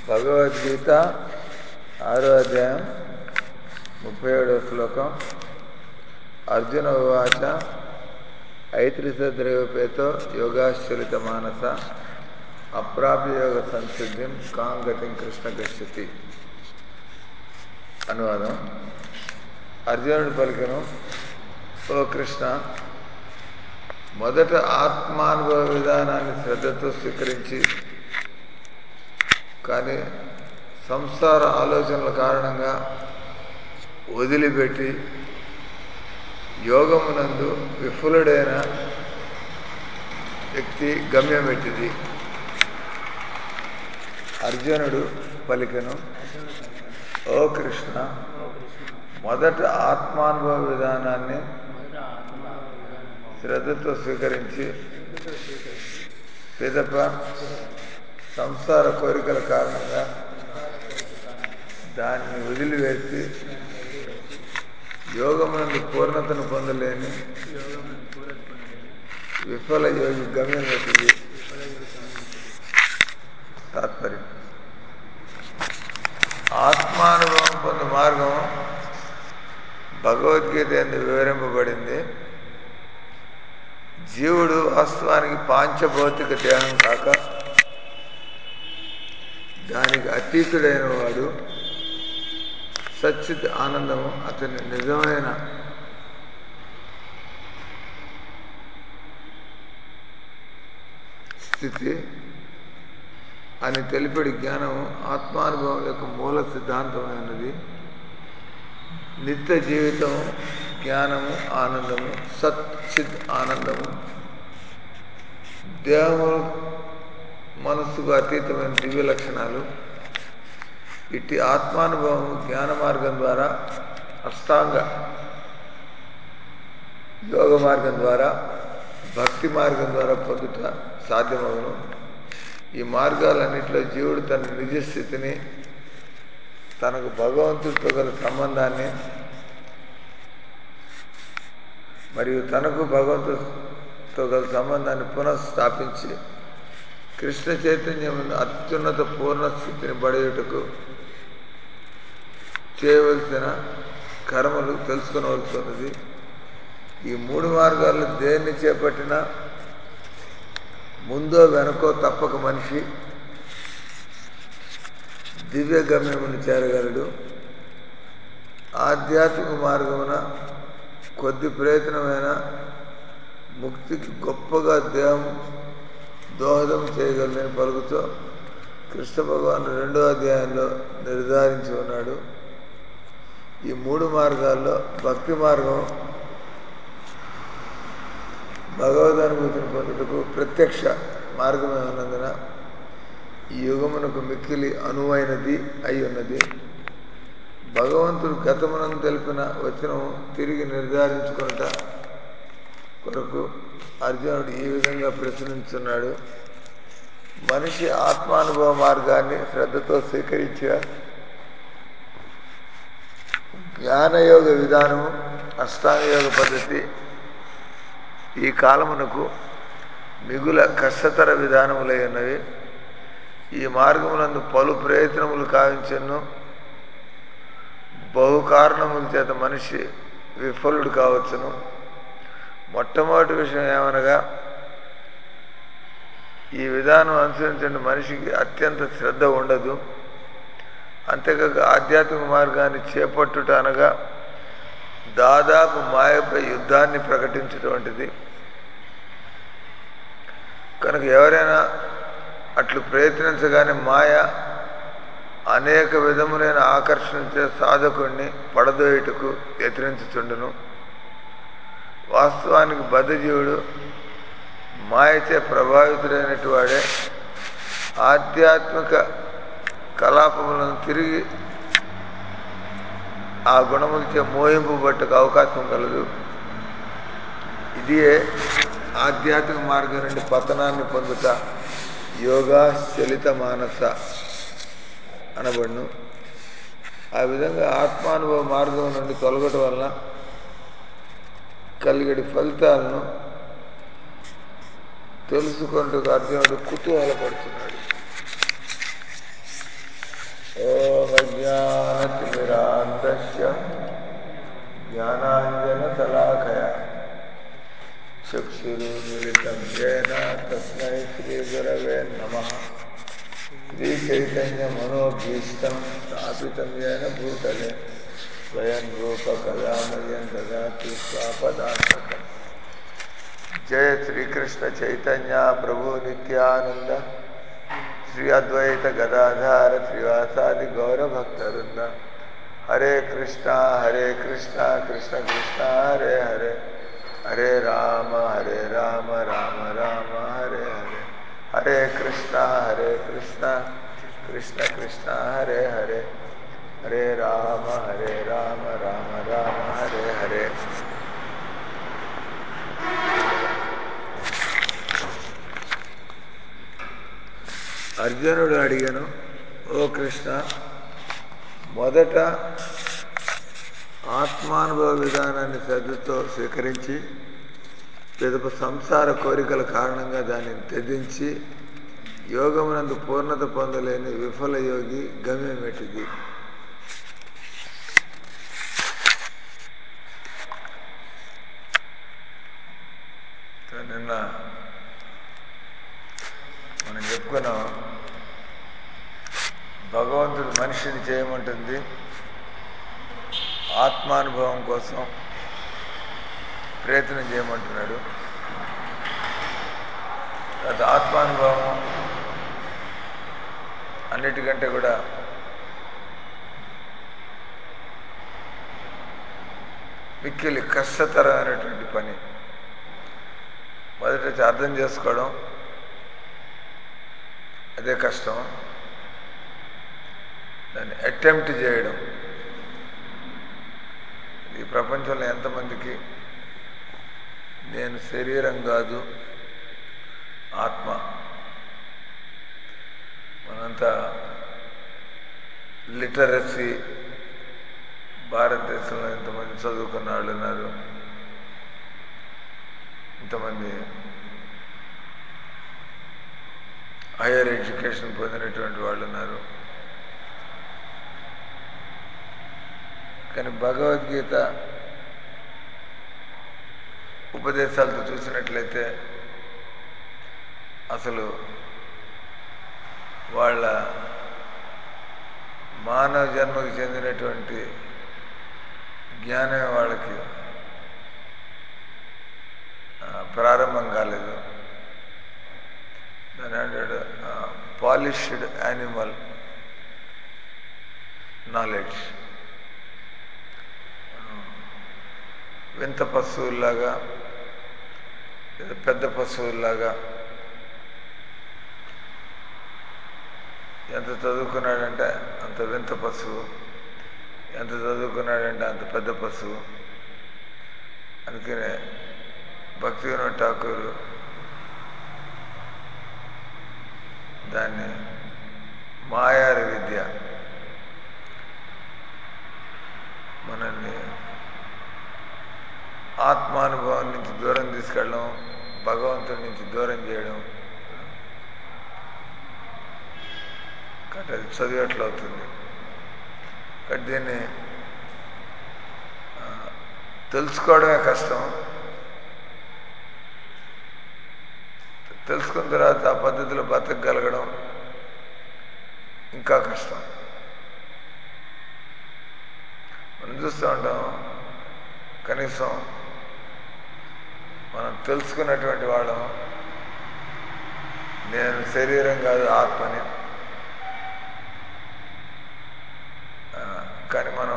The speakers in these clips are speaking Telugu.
భగవద్గీత ఆరో అధ్యాయం ముప్పై ఏడవ శ్లోకం అర్జున ఉవాచ ఐత్రిసద్రయోపేతో యోగాశ్చలిత మానస అప్రాప్య యోగ సంసిద్ధిం కాం గతిం కృష్ణ గచ్చతి అనువాదం అర్జునుడు పలికను ఓ కృష్ణ మొదట ఆత్మానుభవ విధానాన్ని శ్రద్ధతో స్వీకరించి కానీ సంసార ఆలోచనల కారణంగా వదిలిపెట్టి యోగమునందు విఫలుడైన వ్యక్తి గమ్యం పెట్టింది అర్జునుడు పలికను ఓ కృష్ణ మొదట ఆత్మానుభవ విధానాన్ని శ్రద్ధతో స్వీకరించి పిదప సంసార కోరికల కారణంగా దాన్ని వదిలివేసి యోగమునందు పూర్ణతను పొందలేని విఫల యోగి గమ్యం వచ్చింది తాత్పర్యం ఆత్మానుభవం పొందు మార్గం భగవద్గీత ఎందుకు వివరింపబడింది జీవుడు వాస్తవానికి పాంచభౌతిక దేహం కాక దానికి అతీతుడైన వాడు సచ్చిత్ ఆనందము అతని నిజమైన స్థితి అని తెలిపడి జ్ఞానం ఆత్మానుభవం యొక్క మూల సిద్ధాంతమైనది నిత్య జీవితం జ్ఞానము ఆనందము సత్ చిత్ ఆనందము దేహము మనస్సుకు అతీతమైన దివ్య లక్షణాలు ఇట్టి ఆత్మానుభవం జ్ఞాన మార్గం ద్వారా అష్టాంగ యోగ మార్గం ద్వారా భక్తి మార్గం ద్వారా పొందుట సాధ్యమవును ఈ మార్గాలన్నింటిలో జీవుడు తన నిజస్థితిని తనకు భగవంతుడితో గల సంబంధాన్ని మరియు తనకు భగవంతుడితో గల సంబంధాన్ని పునఃస్థాపించి కృష్ణ చైతన్యం అత్యున్నత పూర్ణ స్థితిని పడేయుటకు చేయవలసిన కర్మలు తెలుసుకునవలసి ఉన్నది ఈ మూడు మార్గాల్లో దేన్ని చేపట్టినా ముందో వెనకో తప్పక మనిషి దివ్య గమ్యమును చేరగలడు ఆధ్యాత్మిక మార్గమున కొద్ది ప్రయత్నమైన ముక్తికి గొప్పగా దేహం దోహదం చేయగలదని పలుకుతూ కృష్ణ భగవాన్ రెండో అధ్యాయంలో నిర్ధారించి ఉన్నాడు ఈ మూడు మార్గాల్లో భక్తి మార్గం భగవదనుభూతిని పొందుటకు ప్రత్యక్ష మార్గమే ఉన్నందున ఈ యుగమునకు మిక్కిలి అనువైనది అయి ఉన్నది భగవంతుడు గతమునందు తెలిపిన వచనము తిరిగి నిర్ధారించుకున్నట కొరకు అర్జునుడు ఈ విధంగా ప్రశ్నించున్నాడు మనిషి ఆత్మానుభవ మార్గాన్ని శ్రద్ధతో స్వీకరించిన జ్ఞానయోగ విధానము అష్టాంగయోగ పద్ధతి ఈ కాలమునకు మిగుల కష్టతర విధానములై ఉన్నవి ఈ మార్గమునందు పలు ప్రయత్నములు కావించను బహు కారణముల చేత మనిషి విఫలుడు కావచ్చును మొట్టమొదటి విషయం ఏమనగా ఈ విధానం అనుసరించిన మనిషికి అత్యంత శ్రద్ధ ఉండదు అంతేకాక ఆధ్యాత్మిక మార్గాన్ని చేపట్టుట అనగా దాదాపు మాయపై యుద్ధాన్ని ప్రకటించేటువంటిది కనుక ఎవరైనా అట్లు ప్రయత్నించగానే మాయ అనేక విధములైన ఆకర్షించే సాధకుణ్ణి పడదోయుటకు యత్నించుచుండును వాస్తవానికి బద్ధజీవుడు మాయచే ప్రభావితుడైనటు వాడే ఆధ్యాత్మిక కలాపములను తిరిగి ఆ గుణములచే మోహింపబట్టకు అవకాశం కలదు ఇదియే ఆధ్యాత్మిక మార్గం నుండి పతనాన్ని పొందుట యోగా చలిత మానస అనబడును ఆ విధంగా ఆత్మానుభవ మార్గం నుండి తొలగటం వలన కలిగడి ఫలితాలను తెలుసుకుంటూ అర్జునుడు కుతూహలపడుతున్నాడు अज्ञानतिमिरान्धस्य ज्ञानाञ्जनशलाकया चक्षुरुन्मिलितं येन तस्मै श्रीगुरवे नमः श्रीचैतन्यमनोभीष्टं स्थापितं येन भूतले स्वयं रूपकलामयं ददाति स्वापदान्तकम् जय श्रीकृष्ण चैतन्य प्रभु नित्यानंद श्री अद्वैत गदाधार श्रीवासादि गौर भक्तवृंद हरे कृष्णा हरे कृष्णा कृष्ण कृष्णा हरे हरे हरे राम हरे राम राम राम हरे हरे हरे कृष्णा हरे कृष्णा कृष्ण कृष्णा हरे हरे हरे राम हरे राम राम राम हरे हरे అర్జునుడు అడిగాను ఓ కృష్ణ మొదట ఆత్మానుభవ విధానాన్ని శ్రద్ధతో స్వీకరించి పిదప సంసార కోరికల కారణంగా దాన్ని త్యజించి యోగమునందు పూర్ణత పొందలేని విఫల యోగి గమ్యమెట్టిది నిన్న మనం చెప్పుకున్నాం భగవంతుడు మనిషిని చేయమంటుంది ఆత్మానుభవం కోసం ప్రయత్నం చేయమంటున్నాడు తర్వాత ఆత్మానుభవం అన్నిటికంటే కూడా మిక్కిలి కష్టతరమైనటువంటి పని మొదట అర్థం చేసుకోవడం అదే కష్టం దాన్ని అటెంప్ట్ చేయడం ఈ ప్రపంచంలో ఎంతమందికి నేను శరీరం కాదు ఆత్మ మనంతా లిటరసీ భారతదేశంలో ఎంతమంది చదువుకున్న వాళ్ళు ఉన్నారు ఇంతమంది హైయర్ ఎడ్యుకేషన్ పొందినటువంటి వాళ్ళు ఉన్నారు కానీ భగవద్గీత ఉపదేశాలతో చూసినట్లయితే అసలు వాళ్ళ మానవ జన్మకు చెందినటువంటి జ్ఞానం వాళ్ళకి ప్రారంభం కాలేదు దాని అంటాడు పాలిష్డ్ యానిమల్ నాలెడ్జ్ వింత పశువుల్లాగా పెద్ద పశువుల్లాగా ఎంత చదువుకున్నాడంటే అంత వింత పశువు ఎంత చదువుకున్నాడంటే అంత పెద్ద పశువు అందుకనే భక్తి వినోద్ ఠాకూర్ దాన్ని మాయారి విద్య మనల్ని ఆత్మానుభవం నుంచి దూరం తీసుకెళ్ళడం భగవంతుడి నుంచి దూరం చేయడం కాబట్టి అది చదివేట్లు అవుతుంది కాబట్టి దీన్ని తెలుసుకోవడమే కష్టం తెలుసుకున్న తర్వాత ఆ పద్ధతిలో బతకగలగడం ఇంకా కష్టం మనం చూస్తూ ఉంటాం కనీసం మనం తెలుసుకున్నటువంటి వాళ్ళం నేను శరీరం కాదు ఆత్మని కానీ మనం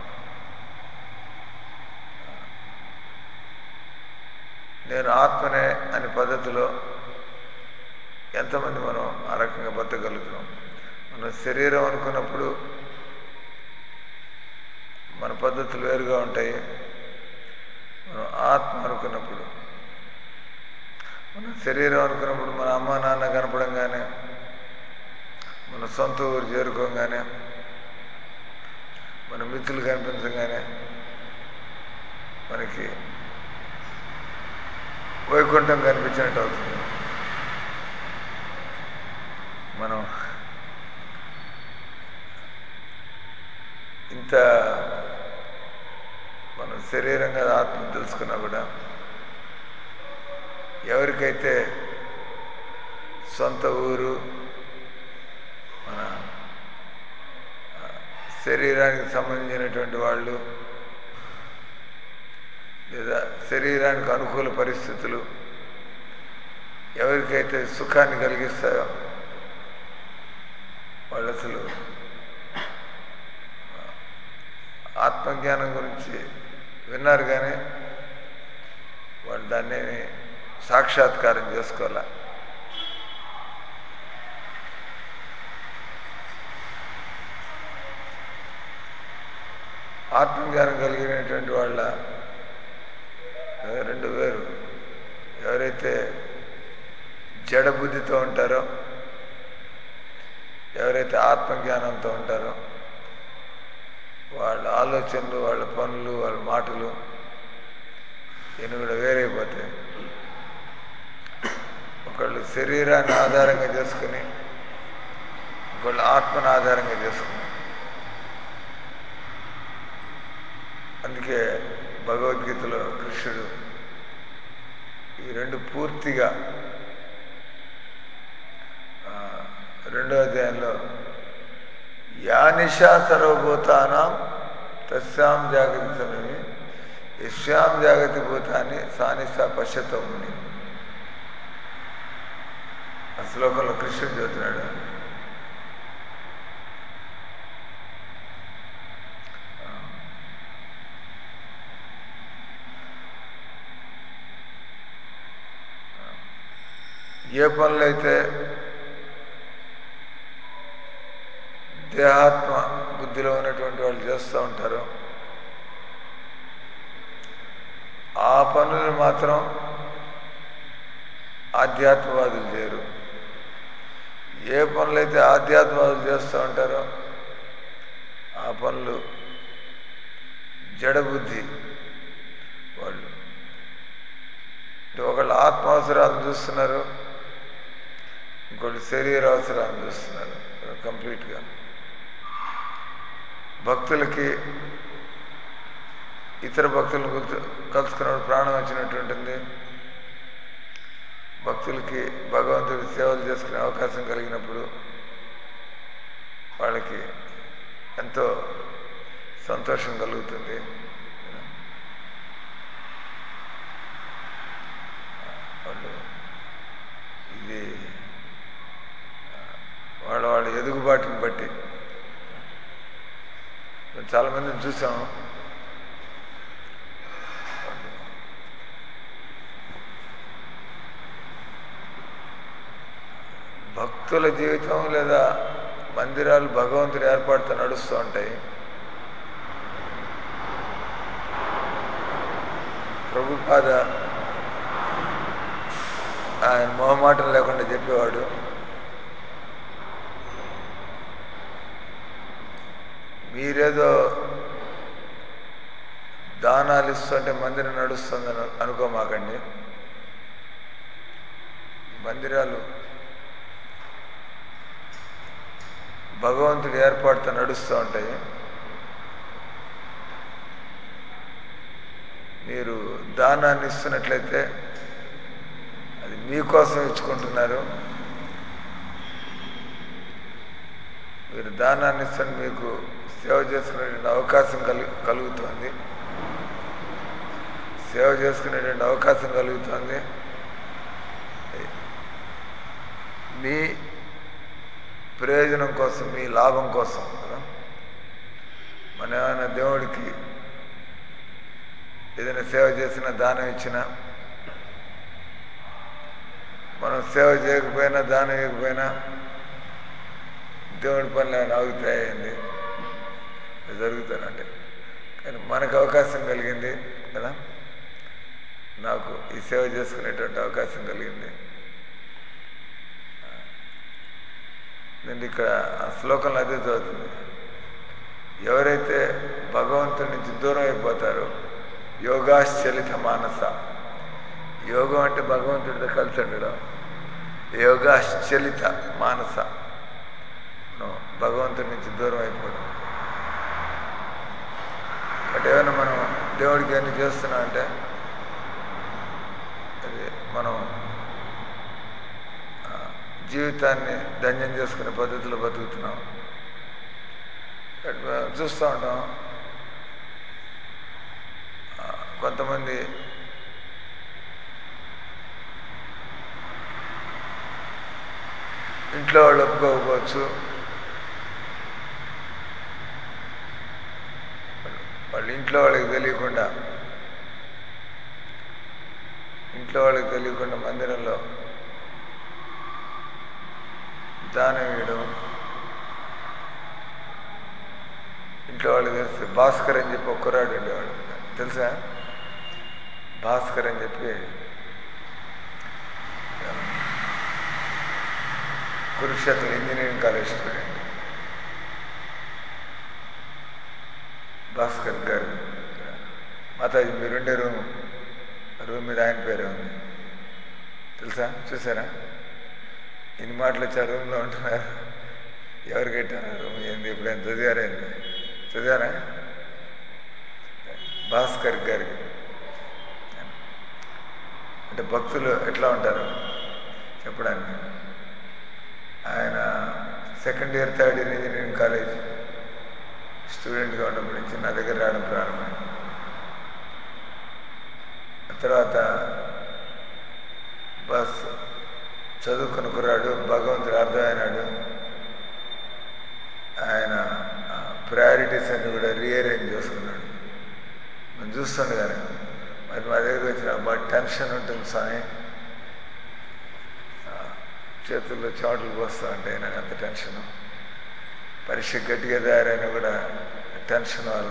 నేను ఆత్మనే అనే పద్ధతిలో ఎంతమంది మనం ఆ రకంగా బతకగలుగుతున్నాం మనం శరీరం అనుకున్నప్పుడు మన పద్ధతులు వేరుగా ఉంటాయి మనం ఆత్మ అనుకున్నప్పుడు మన శరీరం అనుకున్నప్పుడు మన అమ్మ నాన్న కనపడంగానే మన సొంత ఊరు చేరుకోగానే మన మిత్రులు కనిపించగానే మనకి వైకుంఠం కనిపించినట్టు అవుతుంది మనం ఇంత మనం శరీరంగా ఆత్మ తెలుసుకున్నా కూడా ఎవరికైతే సొంత ఊరు మన ఆ, శరీరానికి సంబంధించినటువంటి వాళ్ళు లేదా శరీరానికి అనుకూల పరిస్థితులు ఎవరికైతే సుఖాన్ని కలిగిస్తాయో వాళ్ళు అసలు ఆత్మజ్ఞానం గురించి విన్నారు కానీ వాళ్ళు దాన్ని సాక్షాత్కారం చేసుకోవాల ఆత్మజ్ఞానం కలిగినటువంటి వాళ్ళ రెండు వేరు ఎవరైతే జడబుద్ధితో ఉంటారో ఎవరైతే ఆత్మజ్ఞానంతో ఉంటారో వాళ్ళ ఆలోచనలు వాళ్ళ పనులు వాళ్ళ మాటలు ఇవన్నీ కూడా వేరైపోతాయి ఒకళ్ళు శరీరాన్ని ఆధారంగా చేసుకుని ఒకళ్ళు ఆత్మను ఆధారంగా చేసుకుని అందుకే భగవద్గీతలో కృష్ణుడు ఈ రెండు పూర్తిగా ఆ, రెండో అధ్యాయంలో యానిషా సర్వభూతానాం తస్యాం జాగతి సమయమి యశ్యాం జాగతి భూతాన్ని సానిషా పశ్యతముని ఆ శ్లోకంలో కృష్ణుడు చెబుతున్నాడు ఏ పనులైతే దేహాత్మ బుద్ధిలో ఉన్నటువంటి వాళ్ళు చేస్తూ ఉంటారో ఆ పనులు మాత్రం ఆధ్యాత్మవాదులు చేయరు ఏ పనులైతే ఆధ్యాత్మవాదులు చేస్తూ ఉంటారో ఆ పనులు జడబుద్ధి వాళ్ళు అంటే ఒకళ్ళు ఆత్మ అవసరాలు చూస్తున్నారు ఇంకోళ్ళు శరీర అవసరాలు చూస్తున్నారు కంప్లీట్గా భక్తులకి ఇతర భక్తులను గుర్తు కలుసుకున్నప్పుడు ప్రాణం వచ్చినట్టు ఉంటుంది భక్తులకి భగవంతుడి సేవలు చేసుకునే అవకాశం కలిగినప్పుడు వాళ్ళకి ఎంతో సంతోషం కలుగుతుంది వాళ్ళు ఇది వాళ్ళ వాళ్ళ ఎదుగుబాటుని బట్టి మేము చాలా మందిని చూసాం భక్తుల జీవితం లేదా మందిరాలు భగవంతుడి ఏర్పాటుతో నడుస్తూ ఉంటాయి ప్రభుపాద ఆయన మొహమాటం లేకుండా చెప్పేవాడు మీరేదో దానాలు ఇస్తుంటే మందిరం నడుస్తుందని అనుకోమాకండి మందిరాలు భగవంతుడి ఏర్పాటుతో నడుస్తూ ఉంటాయి మీరు దానాన్ని ఇస్తున్నట్లయితే అది మీకోసం ఇచ్చుకుంటున్నారు మీరు దానాన్ని ఇస్తున్న మీకు సేవ చేసుకునేటువంటి అవకాశం కలు కలుగుతుంది సేవ చేసుకునేటువంటి అవకాశం కలుగుతుంది మీ ప్రయోజనం కోసం మీ లాభం కోసం కదా మన ఏమైనా దేవుడికి ఏదైనా సేవ చేసినా దానం ఇచ్చినా మనం సేవ చేయకపోయినా దానం ఇవ్వకపోయినా దేవుడి పనులు ఏమైనా ఆగుతాయండి జరుగుతానంటే కానీ మనకు అవకాశం కలిగింది కదా నాకు ఈ సేవ చేసుకునేటువంటి అవకాశం కలిగింది నేను ఇక్కడ ఆ శ్లోకంలో అదే చదువుతుంది ఎవరైతే భగవంతుడి నుంచి దూరం అయిపోతారో యోగాశ్చలిత మానస యోగం అంటే భగవంతుడితో కలిసి ఉండడం యోగాశ్చలిత మానస మనం భగవంతుడి నుంచి దూరం అయిపోవడం అంటే ఏమైనా మనం దేవుడికి అన్ని చేస్తున్నాం అంటే అది మనం ఆ, జీవితాన్ని ధన్యం చేసుకునే పద్ధతిలో బతుకుతున్నాం బట్ మేము చూస్తూ ఉంటాం ఆ, కొంతమంది ఇంట్లో వాళ్ళు ఒప్పుకోకపోవచ్చు వాళ్ళు ఇంట్లో వాళ్ళకి తెలియకుండా ఇంట్లో వాళ్ళకి తెలియకుండా మందిరంలో దానం వేయడం ఇంట్లో వాళ్ళకి తెలిస్తే భాస్కర్ అని చెప్పి ఒక కుర్రాడు ఉండేవాడు తెలుసా భాస్కర్ అని చెప్పి Kurukshetra engineering college student Bhaskar గారు మాతాజీ మీరుండే రూమ్ రూమ్ మీద ఆయన పేరే ఉంది తెలుసా చూసారా ఇన్ని మాటలు వచ్చి ఆ రూమ్లో ఉంటున్నారు ఎవరు కట్టారు ఆ రూమ్ ఏంది ఇప్పుడు ఆయన చదివారా ఏంది చదివారా భాస్కర్ గారికి అంటే భక్తులు ఎట్లా ఉంటారు చెప్పడానికి ఆయన second year third year engineering college స్టూడెంట్గా ఉన్నప్పటి నుంచి నా దగ్గర రావడం ప్రారంభమైంది తర్వాత బస్ చదువుకున్న కుర్రాడు భగవంతుడు అర్థమైనాడు ఆయన ప్రయారిటీస్ అన్ని కూడా రీఅరేంజ్ చేసుకున్నాడు మనం చూస్తుండగానే మరి మా దగ్గరికి వచ్చిన బాగా టెన్షన్ ఉంటుంది స్వామి ఆ, చేతుల్లో చోట్లు పోస్తూ ఉంటాయి నాకు అంత టెన్షను పరీక్ష గట్టిగా తయారైనా కూడా టెన్షన్ వల్ల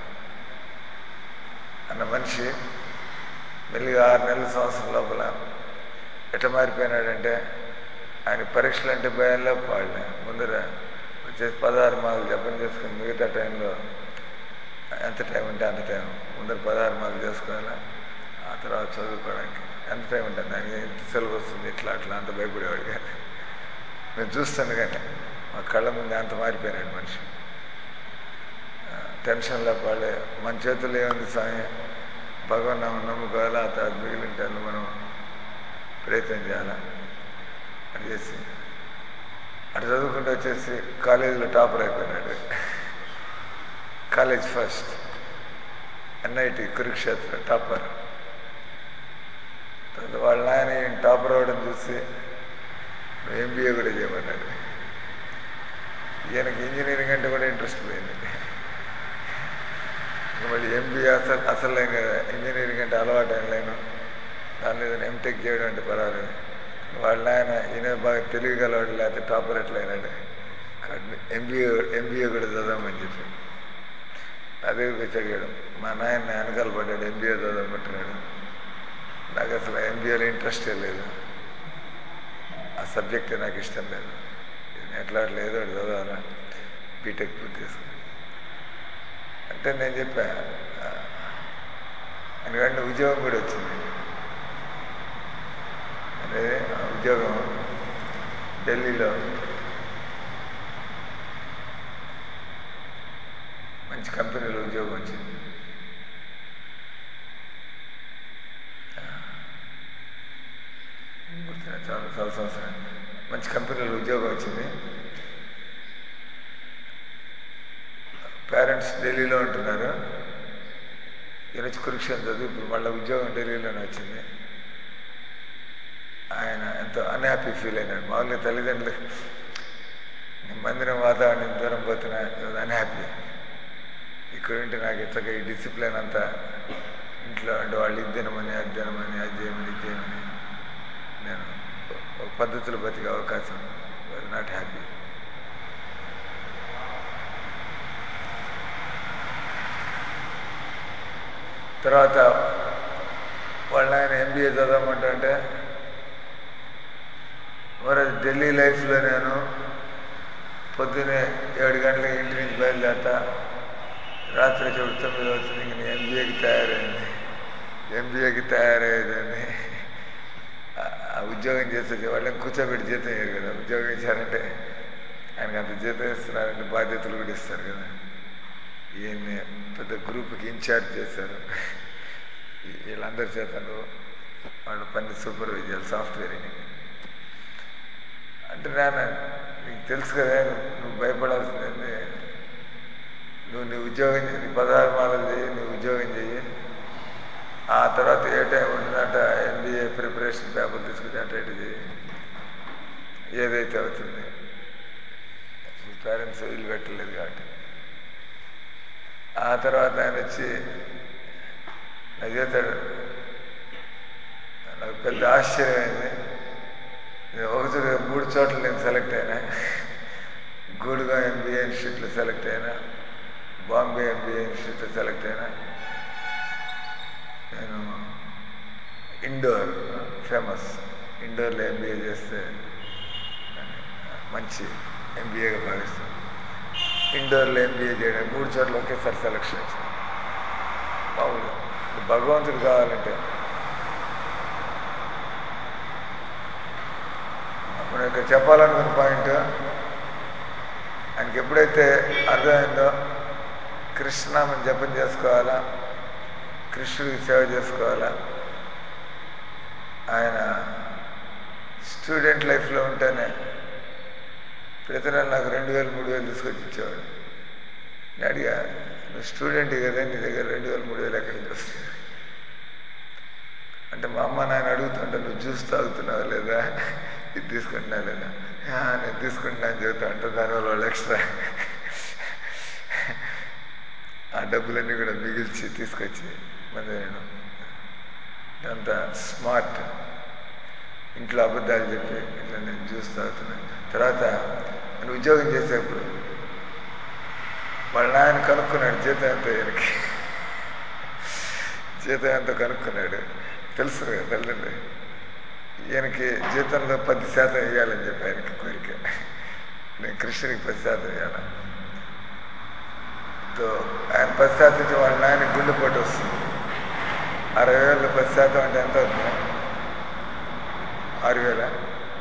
అన్న మనిషి మెల్లిగా ఆరు నెలల సంవత్సరం లోపల ఎట్లా మారిపోయినాడంటే ఆయన పరీక్షలు అంటే భయంలో పాడలే ముందర వచ్చేసి పదహారు మార్కులు జపం చేసుకుని మిగతా టైంలో ఎంత టైం ఉంటే అంత టైం ముందర పదహారు మార్కులు చేసుకోవాలా ఆ తర్వాత చదువుకోవడానికి ఎంత టైం ఉంటుంది దానికి ఎంత సిలబస్ ఉంది ఇట్లా అట్లా అంత భయపడేవాడు కానీ నేను చూస్తాను కానీ మా కళ్ళ ముందు అంత మారిపోయినాడు మనిషి ఆ, టెన్షన్లో పడే మన చేతుల్లో ఏముంది స్వామి భగవన్ నామం నమ్ముకోవాలా ఆ తర్వాత మిగిలిన టైంలో మనం ప్రయత్నం చేయాలా అని చేసి అటు చదువుకుంటూ వచ్చేసి కాలేజీలో టాపర్ అయిపోయినాడు college first NIT Kurukshetra topper తర్వాత వాళ్ళ నాయన ఈయన టాపర్ అవ్వడం చూసి ఎంబీఏ కూడా చేయమన్నాడు ఈయనకి ఇంజనీరింగ్ అంటే కూడా ఇంట్రెస్ట్ పోయింది ఇంకా మళ్ళీ ఎంబీఏ అసలు అసలు లైన్ కదా ఇంజనీరింగ్ అంటే అలవాటు అయిన లైన్ దాని ఏదైనా ఎంటెక్ చేయడం అంటే పర్వాలేదు వాళ్ళ ఆయన ఈయన బాగా తెలియగలవాడు లేకపోతే టాపర్ ఎట్లయినాడు కాబట్టి ఎంబీఏ ఎంబీఏ కూడా చదవమని చెప్పి అదే వచ్చి అడిగాడు మా నాయన వెనకాల పడ్డాడు ఎంబీఏ చదవమంటున్నాడు నాకు అసలు ఎంబీఏలో ఇంట్రెస్టే లేదు ఆ సబ్జెక్టే నాకు ఇష్టం లేదు నేను ఎట్లా అట్లా ఏదో ఒకటి చదవాలా బీటెక్ పూర్తి చేసుకుని అంటే నేను చెప్పా అని వెంటనే ఉద్యోగం కూడా వచ్చింది అదే ఆ ఉద్యోగం ఢిల్లీలో మంచి కంపెనీలో ఉద్యోగం వచ్చింది గుర్తున్నా చాలా చాలా సంవత్సరం మంచి కంపెనీలో ఉద్యోగం వచ్చింది పేరెంట్స్ ఢిల్లీలో ఉంటున్నారు ఈయన వచ్చి కురుక్షేత్రం చదివి ఇప్పుడు మళ్ళీ ఉద్యోగం ఢిల్లీలోనే వచ్చింది ఆయన ఎంతో అన్హ్యాపీ ఫీల్ అయినాడు మామూలుగా తల్లిదండ్రులు నేను మందిరం వాతావరణం దూరం పోతున్నా అన్హ్యాపీ ఇక్కడ ఉంటే నాకు ఇంతగా ఈ డిసిప్లిన్ అంతా ఇంట్లో అంటే వాళ్ళు ఇది తినమని అది తినమని అది చేయమని ఇది చేయమని నేను ఒక పద్ధతిలో బతికే అవకాశం వాజ్ నాట్ హ్యాపీ తర్వాత వాళ్ళ ఆయన ఎంబీఏ చదవమంటే మరి ఢిల్లీ లైఫ్లో నేను పొద్దునే ఏడు గంటలకు ఇంటి నుంచి బయలుదేరతా రాత్రి చూడు తొమ్మిది అవుతుంది ఇంక నేను ఎంబీఏకి తయారైంది ఎంబీఏకి తయారయ్యేదని ఆ ఉద్యోగం చేసే వాళ్ళని కూర్చోబెట్టి జీతం ఇయ్యరు కదా ఉద్యోగం ఇచ్చారంటే ఆయనకు అంత జీతం ఇస్తున్నారంటే బాధ్యతలు కూడా ఇస్తారు కదా ఈయన్ని పెద్ద గ్రూప్కి ఇన్ఛార్జ్ చేశారు ఈ- వీళ్ళందరి చేతను వాళ్ళ పని సూపర్వైజ్ చేయాలి సాఫ్ట్వేర్ అంటే నాన్న నీకు తెలుసు కదా నువ్వు నువ్వు భయపడాల్సింది నువ్వు నీ ఉద్యోగం చేయి, నీ పదహారు మాలలు చేయి నీ ఉద్యోగం చెయ్యి ఆ తర్వాత ఏ టైం ఉంటుందంట ఎంబీఏ ప్రిపరేషన్ పేపర్ తీసుకుని అటు ఇటు చేయి ఏదైతే అవుతుంది మీ పేరెంట్స్ వదిలిపెట్టలేదు కాబట్టి ఆ తర్వాత ఆయన వచ్చి నాకు చేస్తాడు నాకు పెద్ద ఆశ్చర్యమైంది నేను ఒక చోట మూడు చోట్ల నేను సెలెక్ట్ అయినా గూడుగా ఎంబీఏ ఇన్స్టిట్యూట్లో సెలెక్ట్ అయినా బాంబే ఎంబీఏ ఇన్స్టిట్యూట్లో సెలెక్ట్ అయినా నేను ఇండోర్ ఫేమస్ ఇండోర్లో ఎంబీఏ చేస్తే దాన్ని మంచి ఎంబీఏగా భావిస్తాను ఇండోర్లో ఎంబీఏ చేయడం మూడు చోట్ల ఒకేసారి సెలక్షన్ వచ్చింది మామూలుగా భగవంతుడు కావాలంటే అప్పుడు ఇక్కడ చెప్పాలనుకున్న పాయింట్ ఆయనకి ఎప్పుడైతే అర్థమైందో కృష్ణనామం జపం చేసుకోవాలా కృష్ణుడికి సేవ చేసుకోవాలా ఆయన స్టూడెంట్ లైఫ్లో ఉంటేనే ప్రతి నెల నాకు రెండు వేలు మూడు వేలు తీసుకొచ్చి ఇచ్చేవాడు నేను అడిగా నువ్వు స్టూడెంట్ కదా నీ దగ్గర రెండు వేలు మూడు వేలు ఎక్కడి నుంచి వస్తాయి అంటే మా అమ్మ నాయన అడుగుతుంటే నువ్వు జ్యూస్ తాగుతున్నావు లేదా ఇది తీసుకుంటున్నావు లేదా "ఆ, నేను తీసుకుంటున్నా అని చెబుతా అంటే దానివల్ల వాళ్ళు ఎక్స్ట్రా ఆ డబ్బులన్నీ కూడా మిగిల్చి తీసుకొచ్చి మళ్ళీ నేను అంత స్మార్ట్ ఇంట్లో అబద్ధాలు చెప్పి ఇట్లా నేను జ్యూస్ తాగుతున్నాను తర్వాత నేను ఉద్యోగం చేసేప్పుడు వాళ్ళ నాయన కనుక్కున్నాడు జీతం ఎంత ఈయనకి జీతం ఎంత కనుక్కున్నాడు తెలుసు కదా తల్లిదండ్రి ఈయనకి జీతంలో పది శాతం ఇవ్వాలని చెప్పి ఆయనకి కోరిక నేను కృష్ణుడికి పది శాతం ఇవ్వాలి తో ఆయన పది శాతం ఇచ్చి వాళ్ళ నాయన గుండెపోటు వస్తుంది అరవై వేలు పది శాతం అంటే ఎంత అవుతుంది ఆరు వేల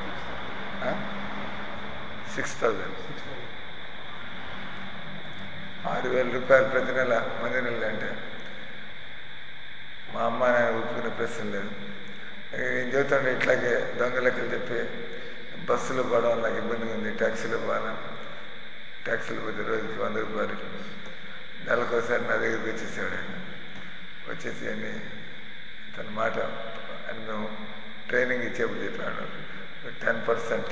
సిక్స్ థౌజండ్ ఆరు వేల రూపాయలు ప్రతి నెల మంది నెలలు అంటే మా అమ్మ నాయన ఒప్పుకునే ప్రశ్న లేదు నేను చెబుతాను ఇట్లాగే దొంగ లెక్కలు చెప్పి బస్సులో పోవడం నాకు ఇబ్బందిగా ఉంది ట్యాక్సీలో పోవాలా ట్యాక్సీలో పోతే రోజుకి వంద రూపాయలు నెలకోసారి నా దగ్గరికి వచ్చేసాడు ఆయన వచ్చేసి అని తన మాట అని మేము ట్రైనింగ్ ఇచ్చేప్పుడు చెప్పాడు టెన్ పర్సెంట్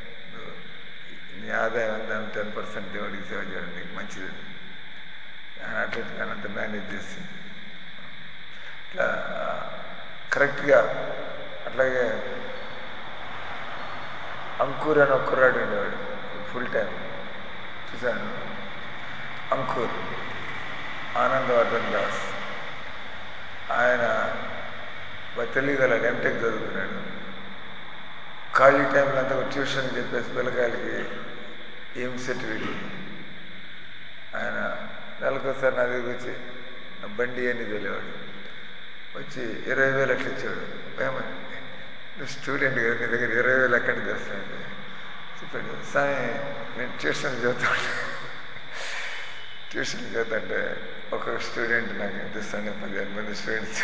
నీ ఆదాయం అంతా టెన్ పర్సెంట్ దేవుడికి సేవ చేయడం నీకు మంచిది ఆయన అట్లా అంత మేనేజ్ చేసి ఇట్లా కరెక్ట్గా అట్లాగే అంకూర్ అని ఒక కుర్రాడు ఉండేవాడు ఫుల్ టైం చూశాను అంకూర్ ఆనందవర్ధన్ దాస్ ఆయన తెలియగలడు ఎంటెక్ చదువుకున్నాడు ఖాళీ టైంలో అంతా ట్యూషన్ చెప్పేసి పిల్లకాయలకి ఏం సర్టిఫికేట్ ఆయన నెలకోసారి నా దగ్గరికి వచ్చి నా బండి అని తెలియవాడు వచ్చి ఇరవై వేలు అట్లా ఇచ్చాడు ఏమని నువ్వు స్టూడెంట్ కదా నీ దగ్గర ఇరవై వేలు ఎక్కడి చేస్తానంటే చెప్పాడు సాయి నేను ట్యూషన్ చదువుతాను ట్యూషన్ చదువుతుంటే ఒక్కొక్క స్టూడెంట్ నాకు ఎంత ఇస్తాను పదిహేను మంది స్టూడెంట్స్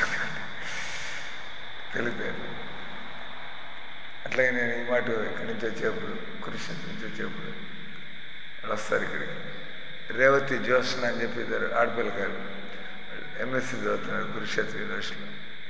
తెలిపారు అట్లాగే నేను ఈ మాట ఇక్కడి నుంచి వచ్చేప్పుడు కురుక్షేత్రం నుంచి వచ్చేప్పుడు వాళ్ళు వస్తారు ఇక్కడికి రేవతి జోష్న అని చెప్పి ఇద్దరు ఆడపిల్లకాయలు ఎంఎస్సీ చదువుతున్నారు కురుక్షేత్ర యూనివర్సిటీలో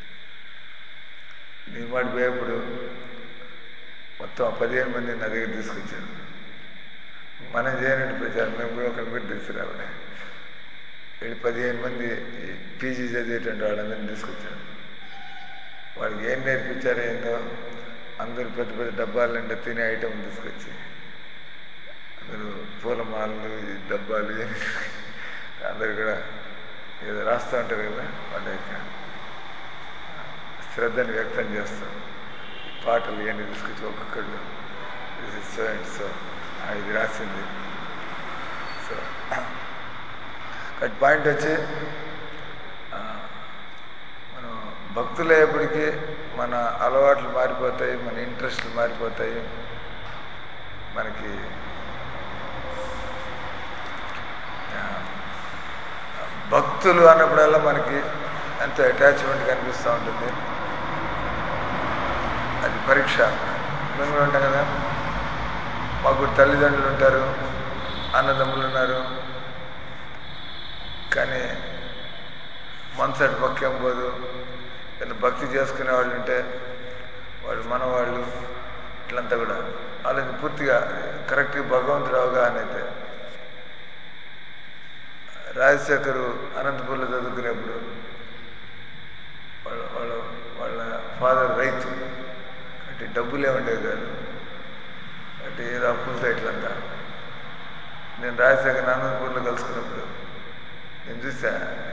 నీ మాట పోయేప్పుడు మొత్తం పదిహేను మంది నా దగ్గర తీసుకొచ్చారు మనం చేయనట్టు ప్రచారం మేము పోయి ఒకరిని కూడా తీసుకురావాలి వీళ్ళు పదిహేను మంది పీజీ చదివేటువంటి వాళ్ళందరినీ తీసుకొచ్చారు వాళ్ళకి ఏం నేర్పించారో ఏందో అందరూ పెద్ద పెద్ద డబ్బాలు నిండా తినే ఐటమ్ తీసుకొచ్చి అందరూ పూలమాలలు ఈ డబ్బాలు ఇవన్నీ అందరూ కూడా ఏదో రాస్తూ ఉంటారు కదా వాళ్ళ యొక్క శ్రద్ధని వ్యక్తం చేస్తాం పాటలు ఇవన్నీ తీసుకొచ్చి ఒక్కొక్కళ్ళు this is so and so ఇది రాసింది సో కట్ పాయింట్ వచ్చి ఆ, మనం భక్తులయ్యేప్పటికీ మన అలవాట్లు మారిపోతాయి మన ఇంట్రెస్ట్లు మారిపోతాయి మనకి ఆ, భక్తులు అన్నప్పుడల్లా మనకి ఎంతో అటాచ్మెంట్ కనిపిస్తూ ఉంటుంది అది పరీక్ష మేము కూడా ఉంటాం కదా మాకు తల్లిదండ్రులు ఉంటారు అన్నదమ్ములు ఉన్నారు కానీ మనసటి పక్కేం పోదు ఏదైనా భక్తి చేసుకునే వాళ్ళు ఉంటే వాళ్ళు మనవాళ్ళు ఇట్లంతా కూడా వాళ్ళని పూర్తిగా కరెక్ట్గా భగవంతుడు అవగాహన అయితే రాజశేఖరు అనంతపూర్లో చదువుకునేప్పుడు వాళ్ళ వాళ్ళ వాళ్ళ ఫాదర్ రైతు అంటే డబ్బులే ఉండేవి కాదు అంటే ఏదో అప్పులతో ఇట్లంతా నేను రాజశేఖర్ అనంతపూర్లో కలుసుకున్నప్పుడు నేను చూసా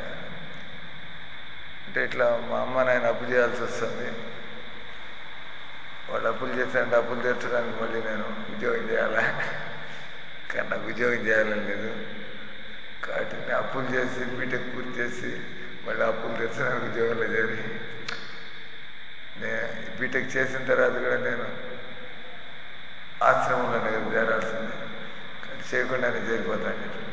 అంటే ఇట్లా మా అమ్మ నాయన అప్పు చేయాల్సి వస్తుంది వాళ్ళు అప్పులు చేశారంటే అప్పులు తీర్చడానికి మళ్ళీ నేను ఉద్యోగం చేయాలా కానీ నాకు ఉద్యోగం చేయాలని లేదు కాబట్టి నేను అప్పులు చేసి బీటెక్ పూర్తి చేసి మళ్ళీ అప్పులు తీర్చడానికి ఉద్యోగంలో చేరి నేను బీటెక్ చేసిన తర్వాత కూడా నేను ఆశ్రమంలోనే కదా చేరాల్సింది కానీ చేయకుండానే చేరిపోతాను చెప్పి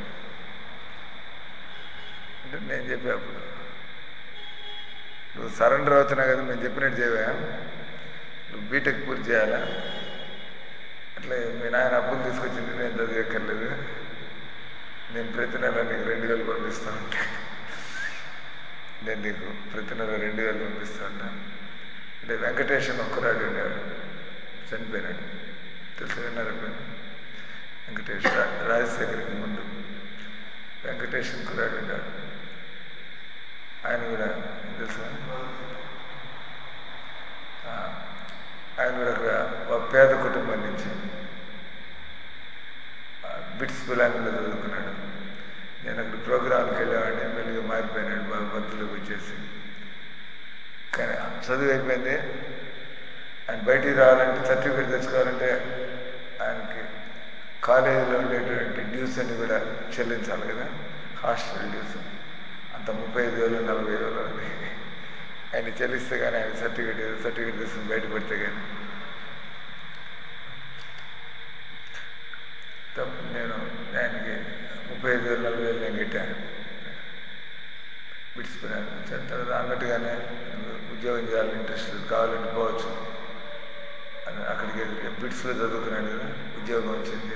అంటే నేను చెప్పా అప్పుడు నువ్వు సరెండర్ అవుతున్నావు కదా మేము చెప్పినట్టు చేయవా నువ్వు బీటెక్ పూర్తి చేయాలా అట్లే మీ నాయన అప్పులు తీసుకొచ్చింది నేను చదివేక్కర్లేదు నేను ప్రతి నెల నీకు రెండు వేలు పంపిస్తూ ఉంటా నేను నీకు ప్రతి నెల రెండు వేలు పంపిస్తూ ఉంటాను అంటే వెంకటేశ్వర ఒక్కరాడు ఉండేవాడు చనిపోయినాడు తెలుసు విన్నారు ఎప్పుడైనా వెంకటేశ్వర రాజశేఖర్కి ముందు వెంకటేశ్వర కురాడు ఉన్నాడు ఆయన కూడా తెలుసా ఆ, ఆయన కూడా ఒక ఒక పేద కుటుంబం నుంచి ఆ, బిట్స్ పిలాంగిలో చదువుకున్నాడు నేను అక్కడ ప్రోగ్రాంకి వెళ్ళేవాడిని మెల్లిగా మారిపోయినాడు బాగా భక్తులకు వచ్చేసి కానీ చదువు అయిపోయింది ఆయన బయటికి రావాలంటే సర్టిఫికేట్ తెచ్చుకోవాలంటే ఆయనకి కాలేజీలో ఉండేటువంటి డ్యూస్ అన్ని కూడా చెల్లించాలి కదా హాస్టల్ డ్యూస్ అంత ముప్పై ఐదు వేలు నలభై వేలు ఉంది ఆయన చెల్లిస్తే కానీ ఆయన సర్టిఫికేట్ సర్టిఫికేట్ తీసుకుని బయటపడితే కానీ తప్పు నేను ఆయనకి ముప్పై ఐదు వేలు నలభై వేలు నేను కట్టాను విడిచిపోయాను తర్వాత అన్నట్టుగానే ఉద్యోగం చేయాలని ఇంట్రెస్ట్ లేదు కావాలంటే పోవచ్చు అని అక్కడికి బిట్స్లో చదువుకున్నాడు కదా ఉద్యోగం వచ్చింది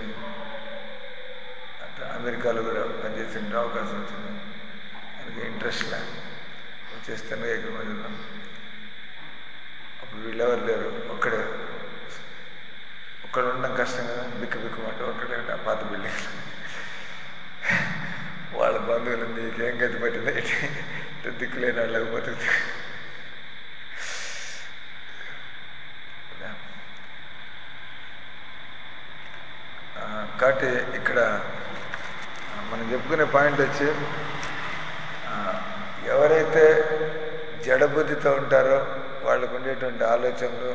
అట్లా అమెరికాలో కూడా పనిచేసే అవకాశం వచ్చింది ఆయనకి ఇంట్రెస్ట్ లే వచ్చేస్తాను ఇక్కడ మధ్యలో అప్పుడు వీళ్ళెవరు లేరు ఒక్కడే ఒక్కడ ఉండడం కష్టం కదా బిక్కు బిక్కుమంటే ఒక్కడే ఆ పాత బిల్డింగ్ వాళ్ళ బంధువులు నీకేం గతి పట్టింది ఇటు దిక్కులేని వాళ్ళకి బతుకుతుంది ఆ, కాబట్టి ఇక్కడ ఆ, మనం చెప్పుకునే పాయింట్ వచ్చి ఆ, ఎవరైతే జడబుద్ధితో ఉంటారో వాళ్ళకు ఉండేటువంటి ఆలోచనలు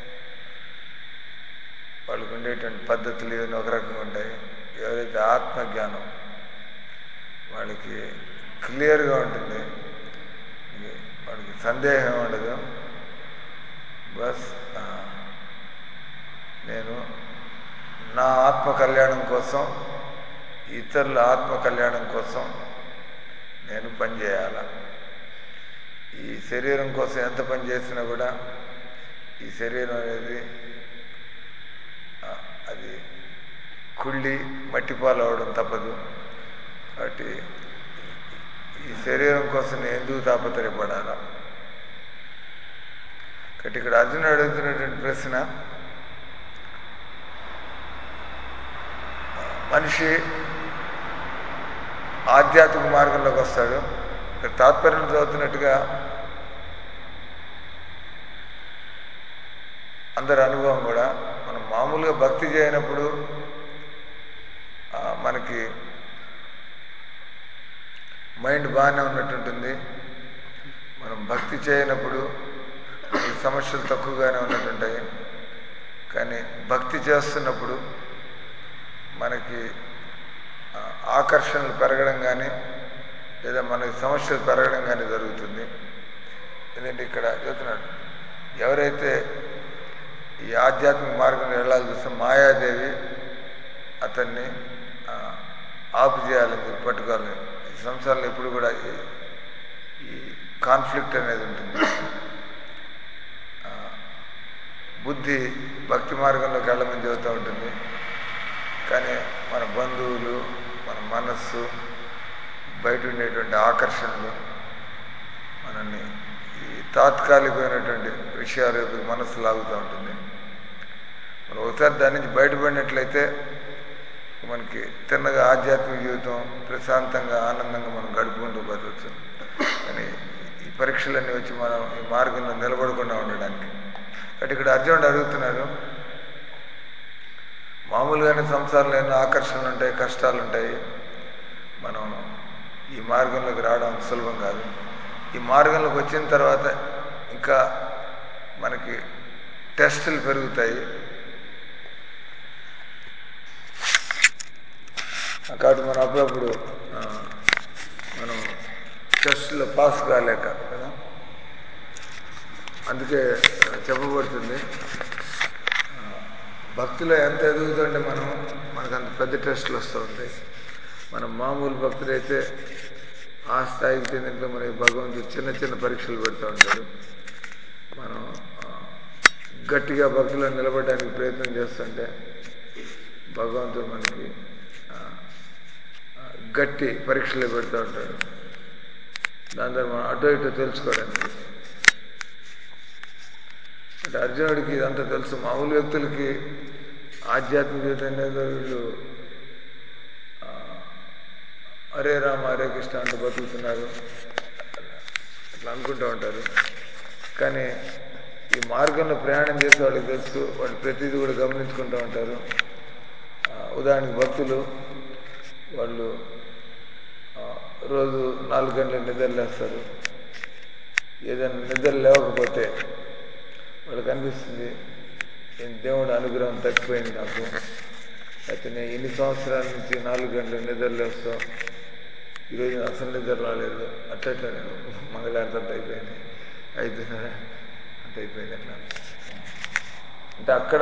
వాళ్ళకు ఉండేటువంటి పద్ధతులు ఇవన్నీ ఒక రకంగా ఉంటాయి ఎవరైతే ఆత్మజ్ఞానం వాళ్ళకి క్లియర్గా ఉంటుంది ఇది వాళ్ళకి సందేహం ఉండదు బస్ ఆ, నేను నా ఆత్మ కళ్యాణం కోసం ఇతరుల ఆత్మ కళ్యాణం కోసం నేను పనిచేయాల ఈ శరీరం కోసం ఎంత పని చేసినా కూడా ఈ శరీరం అనేది ఆ, అది కుళ్ళి మట్టిపాలు అవడం తప్పదు కాబట్టి ఈ శరీరం కోసం నేను ఎందుకు తాపత్రయపడాలా కాబట్టి ఇక్కడ అర్జునుడు అడుగుతున్నటువంటి ప్రశ్న మనిషి ఆధ్యాత్మిక మార్గంలోకి వస్తాడు ఇక్కడ తాత్పర్యం చదువుతున్నట్టుగా అందరి అనుభవం కూడా మనం మామూలుగా భక్తి చేయనప్పుడు ఆ, మనకి మైండ్ బాగానే ఉన్నట్టుంటుంది మనం భక్తి చేయనప్పుడు ఈ సమస్యలు తక్కువగానే ఉన్నట్టుంటాయి కానీ భక్తి చేస్తున్నప్పుడు మనకి ఆ, ఆకర్షణలు పెరగడం కానీ లేదా మనకి సమస్యలు పెరగడం కానీ జరుగుతుంది ఎందుకంటే ఇక్కడ చెబుతున్నాడు ఎవరైతే ఈ ఆధ్యాత్మిక మార్గంలో వెళ్ళాలి చూస్తే మాయాదేవి అతన్ని ఆ, ఆపు చేయాలని చెప్పి పట్టుకోవాలని సంసారంలో ఎప్పుడు కూడా ఈ- ఈ కాన్ఫ్లిక్ట్ అనేది ఉంటుంది ఆ, బుద్ధి భక్తి మార్గంలోకి వెళ్ళమని చెబుతూ ఉంటుంది కానీ మన బంధువులు మన మనస్సు బయట ఉండేటువంటి ఆకర్షణలు మనల్ని ఈ తాత్కాలికమైనటువంటి విషయాల వైపు మనస్సు లాగుతూ ఉంటుంది మనం ఒకసారి దాని నుంచి బయటపడినట్లయితే మనకి తిన్నగా ఆధ్యాత్మిక జీవితం ప్రశాంతంగా ఆనందంగా మనం గడుపుకుంటూ బతవచ్చు కానీ ఈ పరీక్షలన్నీ వచ్చి మనం ఈ మార్గంలో నిలబడకుండా ఉండడానికి కాబట్టి ఇక్కడ అర్జునుడు అడుగుతున్నారు మామూలుగానే సంసారంలో ఎన్నో ఆకర్షణలు ఉంటాయి కష్టాలు ఉంటాయి మనం ఈ మార్గంలోకి రావడం అంత సులభం కాదు ఈ మార్గంలోకి వచ్చిన తర్వాత ఇంకా మనకి టెస్టులు పెరుగుతాయి కాబట్టి మనం అప్పుడప్పుడు ఆ, మనం టెస్ట్లో పాస్ కాలేక కదా అందుకే ఆ, చెప్పబడుతుంది ఆ, భక్తిలో ఎంత ఎదుగుతుంటే మనం మనకు అంత పెద్ద టెస్టులు వస్తూ ఉంటాయి మనం మామూలు భక్తులైతే ఆ స్థాయికి చెందినట్లు మనకి భగవంతుడు చిన్న చిన్న పరీక్షలు పెడతా ఉంటాడు మనం ఆ, గట్టిగా భక్తిలో నిలబడడానికి ప్రయత్నం చేస్తుంటే భగవంతుడు మనకి ఆ, ఆ, గట్టి పరీక్షలు పెడతా ఉంటాడు దాని ద్వారా మనం అటు ఇటు తెలుసుకోవడానికి అంటే అర్జునుడికి ఇదంతా తెలుసు మామూలు వ్యక్తులకి ఆధ్యాత్మిక జీవితం అనేది వీళ్ళు ఆ, హరే రామ హరే కృష్ణ అంటూ బతుకుతున్నారు అట్లా అనుకుంటూ ఉంటారు కానీ ఈ మార్గంలో ప్రయాణం చేసే వాళ్ళకి తెలుసు వాళ్ళు ప్రతిదీ కూడా గమనించుకుంటూ ఉంటారు ఆ, ఉదాహరణకి భక్తులు వాళ్ళు ఆ, రోజు నాలుగు గంటలకు నిద్రలేస్తారు ఏదైనా నిద్ర లేవకపోతే వాళ్ళకి అనిపిస్తుంది "ఏం దేవుడు అనుగ్రహం తగ్గిపోయింది నాకు అయితే నేను ఎన్ని సంవత్సరాల నుంచి నాలుగు గంటలకు నిద్ర లేస్తాం ఈరోజు అసలు నిద్ర రాలేదు అట్లట్లా నేను మంగళారతి అంత అయిపోయింది ఐదున్నర అంత అయిపోయింది అట్లా అంటే అక్కడ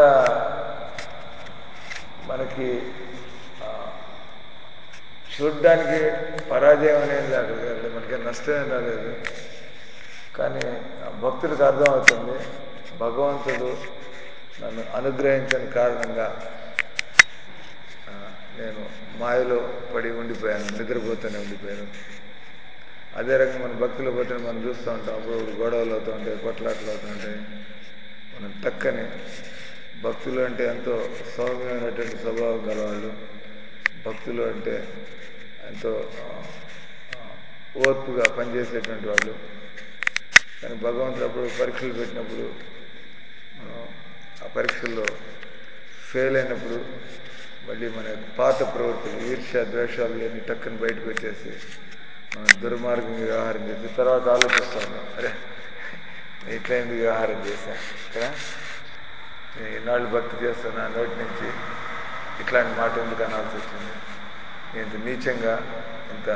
మనకి ఆ, చూడ్డానికి పరాజయం అనేది అక్కడ కాదు మనకి నష్టమేం రాలేదు కానీ ఆ భక్తుడికి అర్థమవుతుంది భగవంతుడు నన్ను అనుగ్రహించని కారణంగా ఆ, నేను మాయలో పడి ఉండిపోయాను నిద్రపోతూనే ఉండిపోయాను అదే రకంగా మన భక్తులు పోతే మనం చూస్తూ ఉంటాం అప్పుడు గొడవలు అవుతూ ఉంటాయి కొట్లాట్లు అవుతూ ఉంటాయి మనం టక్కని భక్తులు అంటే ఎంతో సౌమ్యమైనటువంటి స్వభావం గలవాళ్ళు భక్తులు అంటే ఎంతో ఆ, ఆ, ఓర్పుగా పనిచేసేటువంటి వాళ్ళు కానీ భగవంతుడు అప్పుడు పరీక్షలు పెట్టినప్పుడు మనం ఆ పరీక్షల్లో ఫెయిల్ అయినప్పుడు మళ్ళీ మన యొక్క పాత ప్రవృత్తులు ఈర్ష్య ద్వేషాలు ఇవన్నీ టక్కని బయటకు వచ్చేసి మనం దుర్మార్గంగా వ్యవహారం చేసి తర్వాత ఆలోచిస్తూ ఉన్నాం అరే నేను ఇట్లా ఎందుకు వ్యవహారం చేశాను కదా నేను ఎన్నాళ్ళు భక్తి చేస్తున్నా నోటి నుంచి ఇట్లాంటి మాట ఎందుకు అనాల్సి వచ్చింది నేను ఇంత నీచంగా ఇంత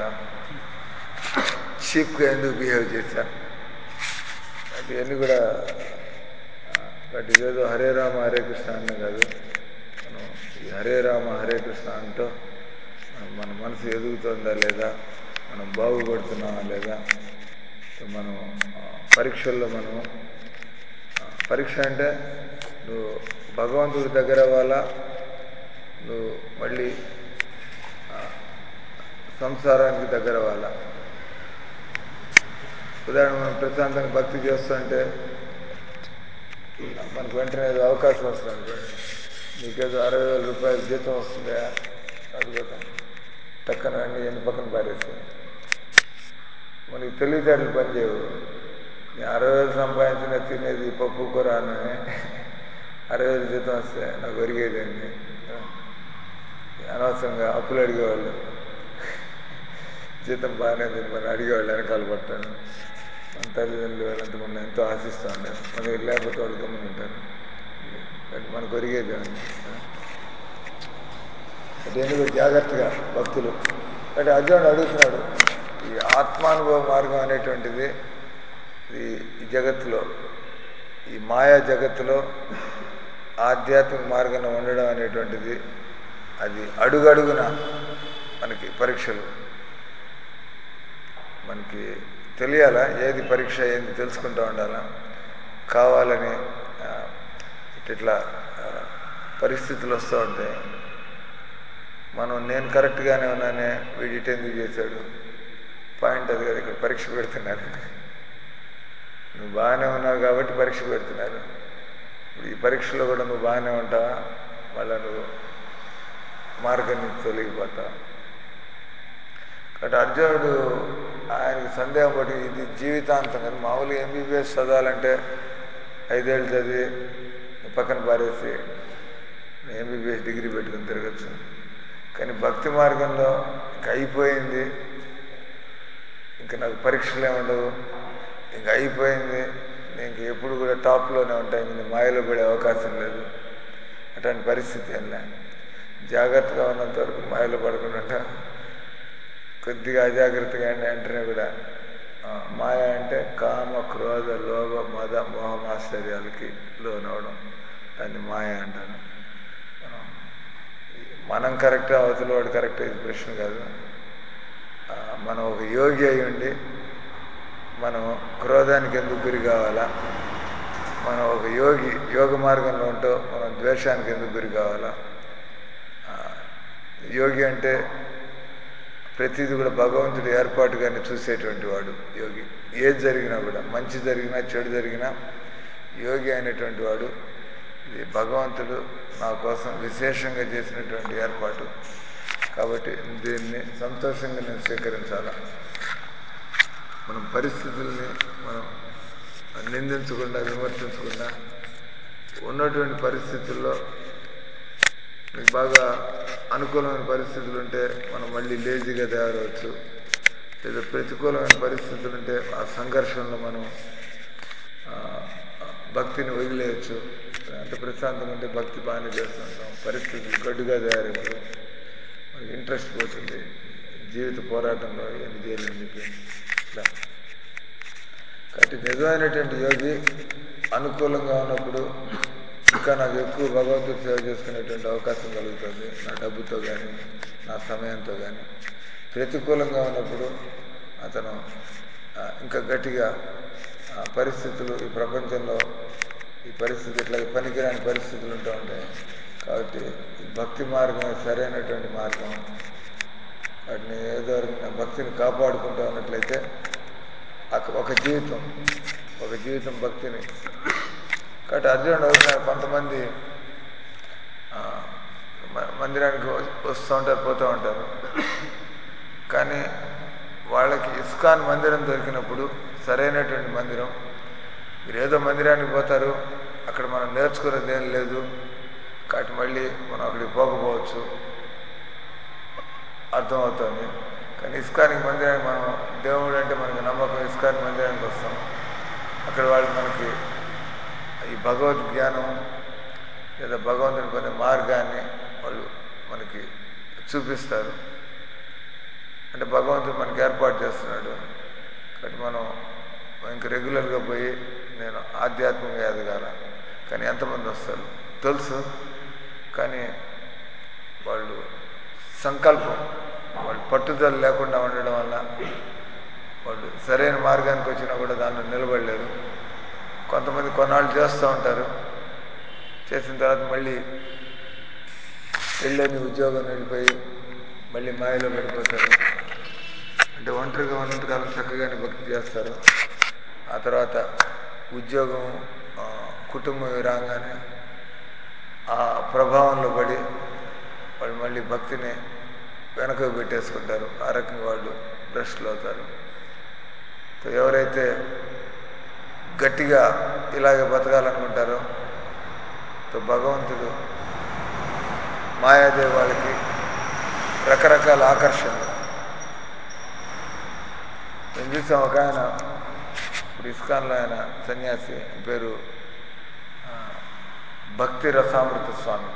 చీప్గా ఎందుకు బిహేవ్ చేశాను అంటే ఇవన్నీ కూడా ఆ, కాబట్టి ఇదేదో హరే రామ హరే కృష్ణ అన్న కాదు మనం ఈ హరే రామ హరే కృష్ణ అంటూ మనం మన మనసు ఎదుగుతుందా లేదా మనం బాగుపడుతున్నామా లేదా మనం ఆ, పరీక్షల్లో మనం ఆ, పరీక్ష అంటే నువ్వు భగవంతుడి దగ్గర అవ్వాలా నువ్వు మళ్ళీ ఆ, సంసారానికి దగ్గర అవ్వాలా ఉదాహరణ మనం ప్రశాంతంగా భక్తి చేస్తుంటే మనకు వెంటనే ఏదో అవకాశం వస్తుంది అనుకోండి నీకేదో అరవై వేల రూపాయల జీతం వస్తుందా అడుగుతాను టక్కన అన్ని ఎన్ని పక్కన పారేసి మనకి తెలివితేటలు పనిచేయవు నేను అరవై వేలు సంపాదించిన తినేది పప్పు కూర అన్నమే అరవై వేలు జీతం వస్తే నాకు ఒరిగేదండి అనవసరంగా అప్పులు అడిగేవాళ్ళు జీతం బాగానే ఉంది మరి అడిగేవాళ్ళు వెనకాల పట్టాను మన తల్లిదండ్రులు వాళ్ళంతమంది ఎంతో ఆశిస్తూ ఉంటారు మనకి లేకపోతే వాళ్ళు గమ్మున ఉంటారు కాబట్టి మనకు ఒరిగేది ఏమన్నా అది ఎందుకు జాగ్రత్తగా భక్తులు అంటే అర్జునుడు అడుగుతున్నాడు ఈ ఆత్మానుభవ మార్గం అనేటువంటిది ఈ ఈ జగత్తులో ఈ మాయా జగత్తులో ఆధ్యాత్మిక మార్గంలో ఉండడం అనేటువంటిది అది అడుగడుగున మనకి పరీక్షలు మనకి తెలియాలా ఏది పరీక్ష ఏంది తెలుసుకుంటూ ఉండాలా కావాలని ఆ, ఇట్లా ఆ, పరిస్థితులు వస్తూ ఉంటాయి మనం నేను కరెక్ట్గానే ఉన్నానే వీడి ఇటు ఎందుకు చేశాడు పాయింట్ అది కదా ఇక్కడ పరీక్ష పెడుతున్నారు నువ్వు బాగానే ఉన్నావు కాబట్టి పరీక్ష పెడుతున్నారు ఇప్పుడు ఈ పరీక్షలో కూడా నువ్వు బాగానే ఉంటావా మళ్ళీ నువ్వు మార్గం నుంచి తొలగిపోతావు కాబట్టి అర్జునుడు ఆయనకి సందేహం పడి ఇది జీవితాంతం కానీ మామూలుగా ఎంబీబీఎస్ చదవాలంటే ఐదేళ్ళు చదివి పక్కన పారేసి ఎంబీబీఎస్ డిగ్రీ పెట్టుకుని తిరగచ్చు కానీ భక్తి మార్గంలో ఇంక అయిపోయింది ఇంకా నాకు పరీక్షలే ఉండవు ఇంక అయిపోయింది నేను ఎప్పుడు కూడా టాప్లోనే ఉంటాయి ఇంక మాయలో పడే అవకాశం లేదు అట్లాంటి పరిస్థితి ఏం లే జాగ్రత్తగా ఉన్నంత వరకు మాయలో పడకుండా కొద్దిగా అజాగ్రత్తగా వెంటనే కూడా ఆ, మాయ అంటే కామ క్రోధ లోభ మద మోహమాశ్చర్యాలకి లోనవడం దాన్ని మాయ అంటారు మనం మనం కరెక్ట్ అవతల వాడు కరెక్ట్ ఇది ప్రశ్న కాదు ఆ, మనం ఒక యోగి అయి ఉండి మనం క్రోధానికి ఎందుకు గురి కావాలా మనం ఒక యోగి యోగ మార్గంలో ఉంటూ మనం ద్వేషానికి ఎందుకు గురి కావాలా ఆ, యోగి అంటే ప్రతిదీ కూడా భగవంతుడి ఏర్పాటుగానే చూసేటువంటి వాడు యోగి ఏది జరిగినా కూడా మంచి జరిగినా చెడు జరిగినా యోగి అయినటువంటి వాడు ఇది భగవంతుడు నా కోసం విశేషంగా చేసినటువంటి ఏర్పాటు కాబట్టి దీన్ని సంతోషంగా నేను స్వీకరించాలా మనం పరిస్థితుల్ని మనం నిందించకుండా విమర్శించకుండా ఉన్నటువంటి పరిస్థితుల్లో మీకు బాగా అనుకూలమైన పరిస్థితులు ఉంటే మనం మళ్ళీ లేజీగా తయారవచ్చు లేదా ప్రతికూలమైన పరిస్థితులు ఉంటే ఆ సంఘర్షణలో మనం ఆ, భక్తిని వదిలేయచ్చు అంటే ప్రశాంతంగా ఉంటే భక్తి బాగానే చేస్తుంటాం పరిస్థితులు గడ్డుగా తయారైనప్పుడు మనకి ఇంట్రెస్ట్ పోతుంది జీవిత పోరాటంలో ఎన్ని చేయాలని చెప్పి ఇట్లా కాబట్టి నిజమైనటువంటి యోగి అనుకూలంగా ఉన్నప్పుడు ఇంకా నాకు ఎక్కువ భగవంతుడు సేవ చేసుకునేటువంటి అవకాశం కలుగుతుంది నా డబ్బుతో కానీ నా సమయంతో కానీ ప్రతికూలంగా ఉన్నప్పుడు అతను ఆ, ఇంకా గట్టిగా ఆ, పరిస్థితులు ఈ ప్రపంచంలో ఈ పరిస్థితి ఇట్లా పనికిరాని పరిస్థితులు ఉంటూ ఉంటాయి కాబట్టి ఈ భక్తి మార్గం సరైనటువంటి మార్గం వాటిని ఏదో రకంగా భక్తిని కాపాడుకుంటూ ఉన్నట్లయితే ఒక- ఒక జీవితం ఒక జీవితం భక్తిని కాబట్టి అర్జునుడు అవుతున్నారు కొంతమంది ఆ, మ- మందిరానికి వ- వస్తూ ఉంటారు పోతూ ఉంటారు కానీ వాళ్ళకి ఇస్కాన్ మందిరం దొరికినప్పుడు సరైనటువంటి మందిరం మీరు ఏదో మందిరానికి పోతారు అక్కడ మనం నేర్చుకునేది ఏం లేదు కాబట్టి మళ్ళీ మనం అక్కడికి పోకపోవచ్చు అర్థమవుతుంది కానీ ఇస్కానికి మందిరానికి మనం దేవుడు అంటే మనకి నమ్మకం ఇస్కాన్ మందిరానికి వస్తాం అక్కడ వాళ్ళు మనకి ఈ భగవద్ జ్ఞానం లేదా భగవంతుని పొందే మార్గాన్ని వాళ్ళు మనకి చూపిస్తారు అంటే భగవంతుడు మనకి ఏర్పాటు చేస్తున్నాడు కాబట్టి మనం ఇంక రెగ్యులర్గా పోయి నేను ఆధ్యాత్మికంగా ఎదగాల కానీ ఎంతమంది వస్తారు తెలుసు కానీ వాళ్ళు సంకల్పం వాళ్ళు పట్టుదల లేకుండా ఉండడం వల్ల వాళ్ళు సరైన మార్గానికి వచ్చినా కూడా దాంట్లో నిలబడలేరు కొంతమంది కొన్నాళ్ళు చేస్తూ ఉంటారు చేసిన తర్వాత మళ్ళీ వెళ్ళని ఉద్యోగం వెళ్ళిపోయి మళ్ళీ మాయలో పడిపోతారు అంటే ఒంటరిగా ఉన్నంతకాలం చక్కగానే భక్తి చేస్తారు ఆ తర్వాత ఉద్యోగం ఆ, కుటుంబం ఇవి రాగానే ఆ ప్రభావంలో పడి వాళ్ళు మళ్ళీ భక్తిని వెనక పెట్టేసుకుంటారు ఆ రకంగా వాళ్ళు భ్రష్టులు అవుతారు సో ఎవరైతే గట్టిగా ఇలాగే బతకాలనుకుంటారో సో భగవంతుడు మాయాదేవి వాళ్ళకి రకరకాల ఆకర్షణలు నేను చూసాం ఒక ఆయన ఇప్పుడు ఇస్కాన్లో ఆయన సన్యాసి ఆయన పేరు ఆ, భక్తి రసామృత స్వామి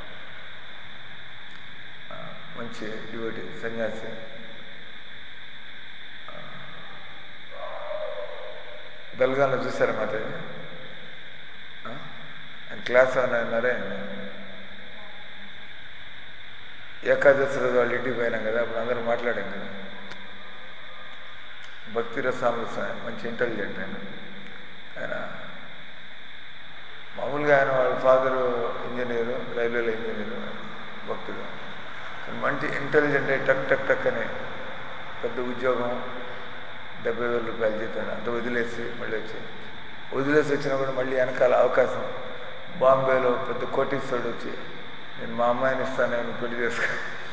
ఆ, మంచి డివోటి సన్యాసి ఆ, బెల్గాంలో చూసారా మాతాజీ ఆ? ఆయన క్లాస్ అని అన్నారే ఏకాదశి రోజు వాళ్ళు ఇంటికి పోయినాం కదా అప్పుడు అందరూ మాట్లాడాం కదా భక్తి రసామృత స్వామి మంచి ఇంటెలిజెంట్ ఆయన ఆయన మామూలుగా ఆయన వాళ్ళ ఫాదరు ఇంజనీరు రైల్వేలో ఇంజనీరు భక్తుడు కానీ మంచి ఇంటెలిజెంట్ అయ్యి టక్ టక్ టక్ అని పెద్ద ఉద్యోగం డెబ్బై వేల రూపాయలు జీతం అంత వదిలేసి మళ్ళీ వచ్చి వదిలేసి వచ్చినా కూడా మళ్ళీ వెనకాల అవకాశం బాంబేలో పెద్ద కోటీశ్వరుడు వచ్చి నేను మా అమ్మాయిని ఇస్తాను నేను పెళ్లి చేసుకో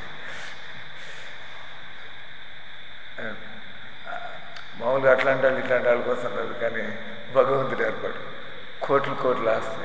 మామూలుగా అట్లాంటి వాళ్ళు ఇట్లాంటి వాళ్ళ కోసం రాదు కానీ భగవంతుడి ఏర్పాటు కోట్లు కోట్లు ఆస్తి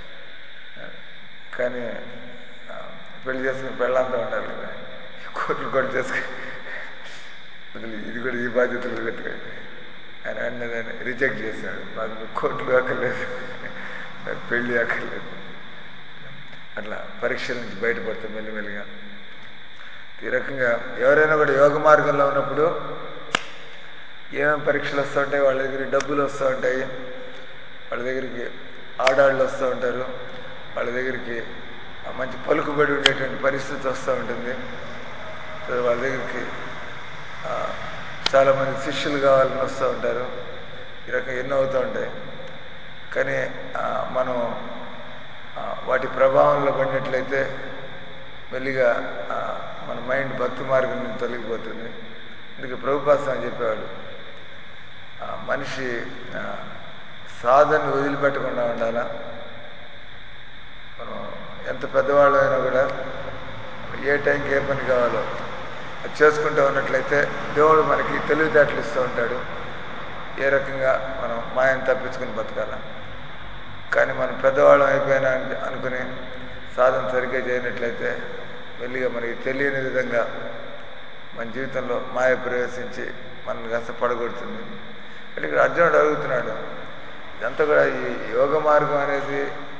కానీ ఆ, పెళ్లి చేసుకుని పెళ్ళంతా ఉండాలి కదా కోట్లు కోట్లు చేసుకుని వదిలి ఇది కూడా ఈ బాధ్యతలు పెట్టుకోండి ఆయన వెంటనే దాన్ని రిజెక్ట్ చేశాడు మాకు మీ కోట్లు అక్కర్లేదు నాకు పెళ్ళి అక్కర్లేదు అట్లా పరీక్షల నుంచి బయటపడతాం మెల్లిమెల్లిగా ఈ రకంగా ఎవరైనా కూడా యోగ మార్గంలో ఉన్నప్పుడు ఏమేమి పరీక్షలు వస్తూ ఉంటాయి వాళ్ళ దగ్గరికి డబ్బులు వస్తూ ఉంటాయి వాళ్ళ దగ్గరికి ఆడాళ్ళు వస్తూ ఉంటారు వాళ్ళ దగ్గరికి ఆ మంచి పలుకుబడి ఉండేటువంటి పరిస్థితి వస్తూ ఉంటుంది సో వాళ్ళ దగ్గరికి ఆ, చాలామంది శిష్యులు కావాలని వస్తూ ఉంటారు ఈ రకంగా ఎన్నో అవుతూ ఉంటాయి కానీ ఆ, మనం ఆ, వాటి ప్రభావంలో పడినట్లయితే మెల్లిగా ఆ, మన మైండ్ భక్తి మార్గం నుంచి తొలగిపోతుంది అందుకే ప్రభుపాసం అని చెప్పేవాడు ఆ, మనిషి ఆ, సాధనను వదిలిపెట్టకుండా ఉండాలా మనం ఎంత పెద్దవాళ్ళు అయినా కూడా ఏ టైంకి ఏ పని కావాలో అది చేసుకుంటూ ఉన్నట్లయితే దేవుడు మనకి తెలివితేటలు ఇస్తూ ఉంటాడు ఏ రకంగా మనం మాయను తప్పించుకుని బతకాల కానీ మనం పెద్దవాళ్ళం అయిపోయినా అని అనుకుని సాధన సరిగ్గా చేయనట్లయితే మెల్లిగా మనకి తెలియని విధంగా మన జీవితంలో మాయ ప్రవేశించి మనల్ని కాస్త పడగొడుతుంది అంటే ఇక్కడ అర్జునుడు అడుగుతున్నాడు ఇదంతా కూడా ఈ యోగ మార్గం అనేది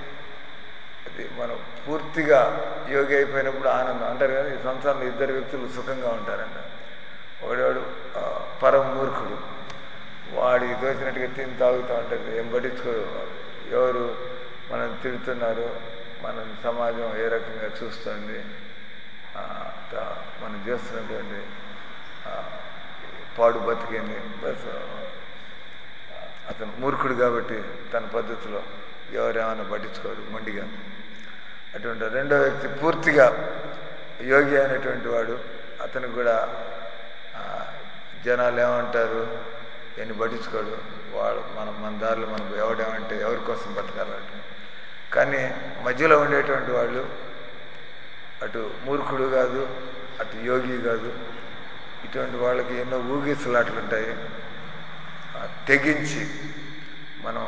అది మనం పూర్తిగా యోగి అయిపోయినప్పుడు ఆనందం అంటారు కదా ఈ సంసారంలో ఇద్దరు వ్యక్తులు సుఖంగా ఉంటారంట ఒకడేవాడు ఆ, పరమ మూర్ఖుడు వాడికి దోచినట్టుగా తిని తాగుతూ ఉంటాడు ఏం పట్టించుకోడు ఎవరు మనం తిడుతున్నారు మన సమాజం ఏ రకంగా చూస్తుంది ఆ, త- మనం చేస్తున్నటువంటి ఆ, పాడు బతికేంది బస్ అతను మూర్ఖుడు కాబట్టి తన పద్ధతిలో ఎవరేమైనా పట్టించుకోరు మొండిగా అటువంటి రెండో వ్యక్తి పూర్తిగా యోగి అయినటువంటి వాడు అతనికి కూడా ఆ, జనాలు ఏమంటారు ఎన్ని పట్టించుకోడు వాడు మనం మన దారిలో మనం ఎవడేమంటే ఎవరి కోసం బతకాలంటే కానీ మధ్యలో ఉండేటువంటి వాళ్ళు అటు మూర్ఖుడు కాదు అటు యోగి కాదు ఇటువంటి వాళ్ళకి ఎన్నో ఊగిసలాట్లు ఉంటాయి ఆ, తెగించి మనం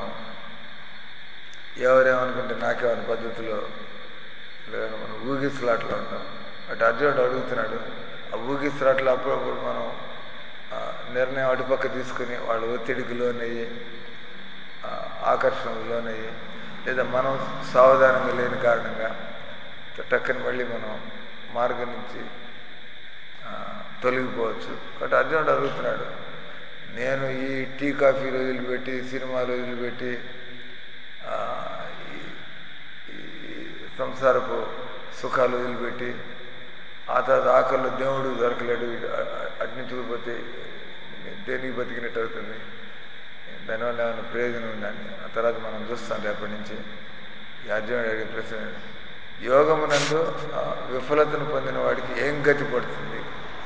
ఎవరేమనుకుంటే నాకేమని పద్ధతిలో లేదా మనం ఊగిసలాట్లో ఉంటాం అటు అర్జునుడు అడుగుతున్నాడు ఆ ఊగిసలాట్లో అప్పుడప్పుడు మనం ఆ, నిర్ణయం అటుపక్క తీసుకుని వాళ్ళ ఒత్తిడికి లోనయ్యి ఆ, ఆకర్షణకు లోనయ్యి లేదా మనం సావధానంగా లేని కారణంగా టక్కని మళ్ళీ మనం మార్గం నుంచి ఆ, తొలగిపోవచ్చు కాబట్టి అర్జునుడు అడుగుతున్నాడు నేను ఈ టీ కాఫీలు వదిలిపెట్టి సినిమాలు వదిలిపెట్టి ఆ, ఈ- ఈ సంసారపు సుఖాలు వదిలిపెట్టి ఆ తర్వాత ఆకలిలో దేవుడు దొరకలేడు అ- అ- అటు నుంచి పోతే దేనికి బతికినట్టు అవుతుంది దానివల్ల ఏమైనా ప్రయోజనం ఉందని ఆ తర్వాత మనం చూస్తాం రేపటి నుంచి ఈ అర్జునుడు అడిగే ప్రశ్న యోగమునందు ఆ, విఫలతను పొందిన వాడికి ఏం గతి పడుతుంది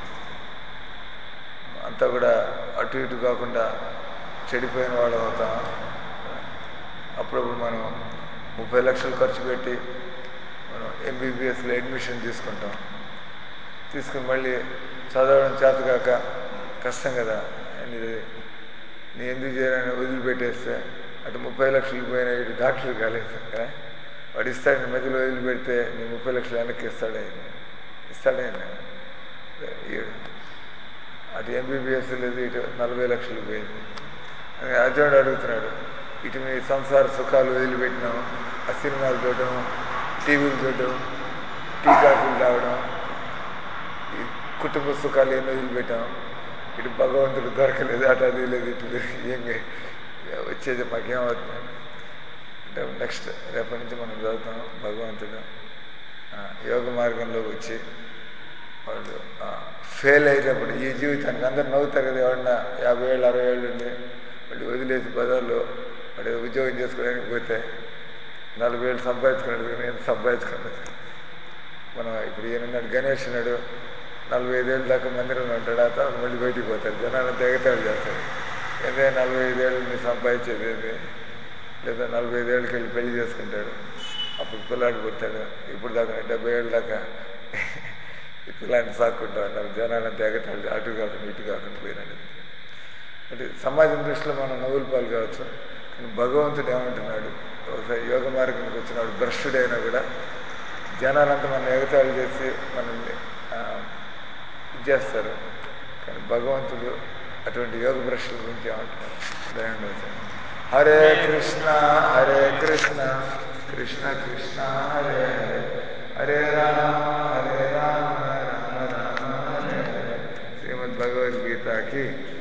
అంతా కూడా అటు ఇటు కాకుండా చెడిపోయిన వాళ్ళు అవుతాం అప్పుడప్పుడు మనం ముప్పై లక్షలు ఖర్చు పెట్టి మనం ఎంబీబీఎస్లో అడ్మిషన్ తీసుకుంటాం తీసుకుని మళ్ళీ చదవడం చేతకాక కష్టం కదా ఇది నీ ఎందుకు చేయాలని వదిలిపెట్టేస్తే అటు ముప్పై లక్షలు పోయినా ఇటు డాక్టర్ కాలేదు కదా వాడు ఇస్తాడు నీ మధ్యలో వదిలిపెడితే నీ ముప్పై లక్షలు వెనక్కి ఇస్తాడే ఇస్తాడే ఈడు అటు ఎంబీబీఎస్ లేదు ఇటు నలభై లక్షలు పోయింది అని అర్జునుడు అడుగుతున్నాడు ఇటు మీ సంసార సుఖాలు వదిలిపెట్టినాం ఆ సినిమాలు చూడడం టీవీలు చూడడం టీ కాఫీలు తాగడం ఈ కుటుంబ సుఖాలు ఎన్నో వదిలిపెట్టాం ఇటు భగవంతుడు దొరకలేదు అటు అది లేదు ఇటు లేదు ఏం గే- వచ్చేది మాకేమవుతుంది అంటే నెక్స్ట్ రేపటి నుంచి మనం చదువుతాం భగవంతుడు ఆ, యోగ మార్గంలోకి వచ్చి వాళ్ళు ఫెయిల్ అయినప్పుడు ఈ జీవితానికి అందరు నవ్వుతారు కదా ఎవరన్నా యాభై ఏళ్ళు అరవై ఏళ్ళు ఉండి మళ్ళీ వదిలేసి బజార్లో వాడు ఉద్యోగం చేసుకోవడానికి పోతే నలభై ఏళ్ళు సంపాదించుకున్నాడు నేను సంపాదించుకున్నాడు మనం ఇప్పుడు ఈయనన్నాడు గణేష్ ఉన్నాడు నలభై ఐదేళ్ళ దాకా మందిరంలో ఉంటాడు ఆ తర్వాత మళ్ళీ బయటికి పోతాడు జనాలు తెగతాడు చేస్తాడు ఏంటంటే నలభై ఐదేళ్ళు నీ సంపాదించేది ఏంది లేదా నలభై ఐదేళ్ళకి వెళ్ళి పెళ్లి చేసుకుంటాడు అప్పుడు పిల్లాడు పుడతాడు ఇప్పుడు దాకా డెబ్బై ఏళ్ళ దాకా ఈ పిల్లాడిని సాక్కుంటా ఉంటారు జనాలను తెగతాడు అటు కాకుండా ఇటు కాకుండా పోయినాడు అంటే సమాజం దృష్టిలో మనం నవ్వుల పాలు కావచ్చు కానీ భగవంతుడు ఏమంటున్నాడు ఒకసారి యోగ మార్గానికి వచ్చినాడు భ్రష్టుడైనా కూడా జనాలంతా మన ఎగతాళి చేసి మనల్ని ఆ, ఇది చేస్తారు కానీ భగవంతుడు అటువంటి యోగ భ్రష్టుల గురించి ఏమంటున్నాడు దయండి వచ్చాను. హరే కృష్ణ హరే కృష్ణ కృష్ణ కృష్ణ హరే హరే హరే రామ హరే రామ రామ రామ హరే హరే శ్రీమద్ భగవద్గీతకి